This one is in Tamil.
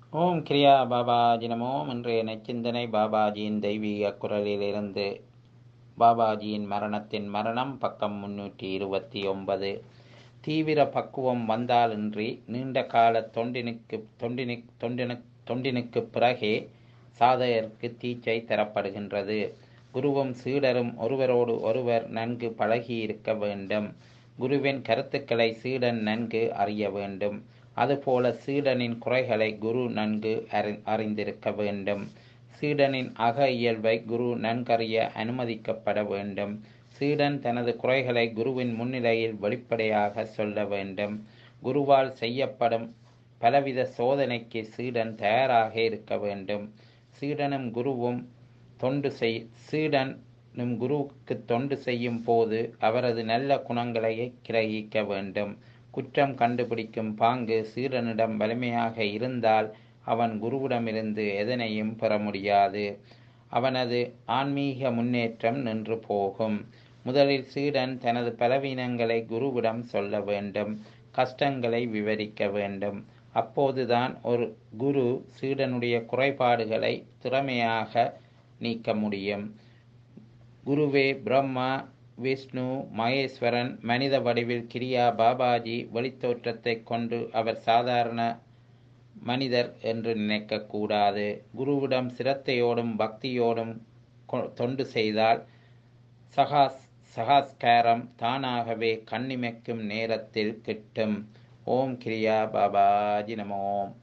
ஓம் கிரியா பாபாஜி நமோ இன்றைய நச்சிந்தனை பாபாஜியின் தெய்வீக குரலிலிருந்து பாபாஜியின் மரணத்தின் மரணம் பக்கம் முன்னூற்றி இருபத்தி ஒன்பது தீவிர பக்குவம் வந்தாலின்றி நீண்ட கால தொண்டினுக்கு தொண்டினு தொண்டினு தொண்டினுக்கு பிறகே சாதகருக்கு தீச்சை தரப்படுகின்றது குருவும் சீடரும் ஒருவரோடு ஒருவர் நன்கு பழகியிருக்க வேண்டும் குருவின் கருத்துக்களை சீடன் நன்கு அறிய வேண்டும் அதுபோல சீடனின் குறைகளை குரு நன்கு அறி அறிந்திருக்க வேண்டும் சீடனின் அக இயல்பை குரு நன்கறிய அனுமதிக்கப்பட வேண்டும் சீடன் தனது குறைகளை குருவின் முன்னிலையில் வெளிப்படையாக சொல்ல வேண்டும் குருவால் செய்யப்படும் பலவித சோதனைக்கு சீடன் தயாராக இருக்க வேண்டும் சீடனும் குருவும் தொண்டு செய் சீடனும் குருவுக்கு தொண்டு செய்யும் போது அவரது நல்ல குணங்களை கிரகிக்க வேண்டும் குற்றம் கண்டுபிடிக்கும் பாங்கு சீடனிடம் வலிமையாக இருந்தால் அவன் குருவிடமிருந்து எதனையும் பெற முடியாது அவனது ஆன்மீக முன்னேற்றம் நின்று போகும் முதலில் சீடன் தனது பலவீனங்களை குருவிடம் சொல்ல வேண்டும் கஷ்டங்களை விவரிக்க வேண்டும் அப்போதுதான் ஒரு குரு சீடனுடைய குறைபாடுகளை திறமையாக நீக்க முடியும் குருவே பிரம்மா விஷ்ணு மகேஸ்வரன் மனித வடிவில் கிரியா பாபாஜி வெளித்தோற்றத்தை கொண்டு அவர் சாதாரண மனிதர் என்று நினைக்கக்கூடாது குருவிடம் சிரத்தையோடும் பக்தியோடும் தொண்டு செய்தால் சகாஸ் சகாஸ்காரம் தானாகவே கண்ணிமைக்கும் நேரத்தில் கிட்டும் ஓம் கிரியா பாபாஜி நமோம்